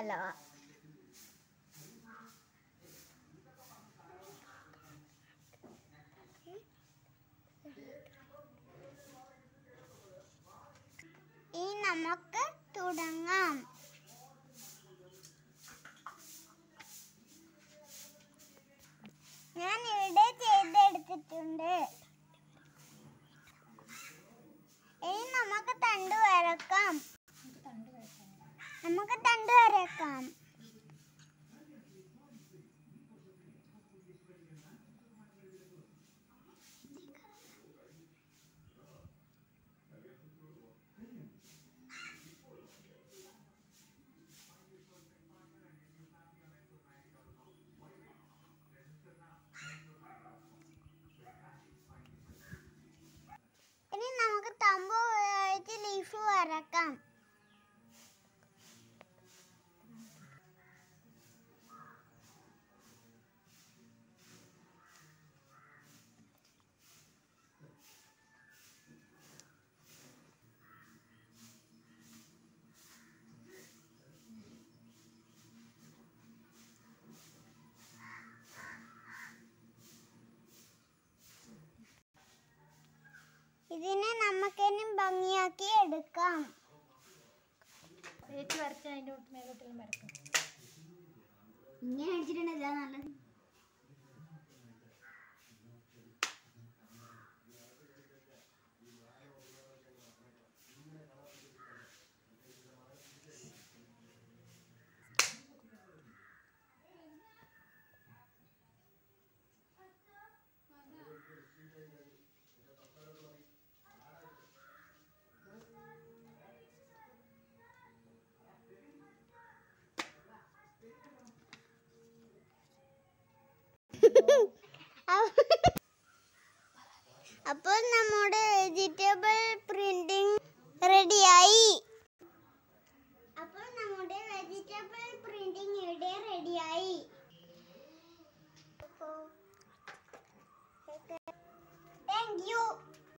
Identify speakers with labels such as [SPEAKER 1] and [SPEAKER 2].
[SPEAKER 1] ഹലവ ഇനി നമുക്ക് തുടങ്ങാം ഞാൻ ഇവിടെ ചെയ്തെടുത്തിട്ടുണ്ട് ഇനി നമുക്ക് തണ്ട് വരക്കാം നമുക്ക് തണ്ട് വരക്കാം ഇനി നമുക്ക് തമ്പ് ഉപയോഗിച്ച് ലീഫ് വരക്കാം ഇതിനെ നമുക്കിനി ഭംഗിയാക്കി എടുക്കാം
[SPEAKER 2] ചേച്ചി വരച്ച് അതിൻ്റെ മേലോട്ടെല്ലാം വരക്കും
[SPEAKER 1] ഇങ്ങനെ അടിച്ചിട്ടുണ്ടല്ല നല്ലത് അപ്പോൾ നമ്മുടെ വെജിറ്റബിൾ പ്രിന്റിംഗ് റെഡിയായി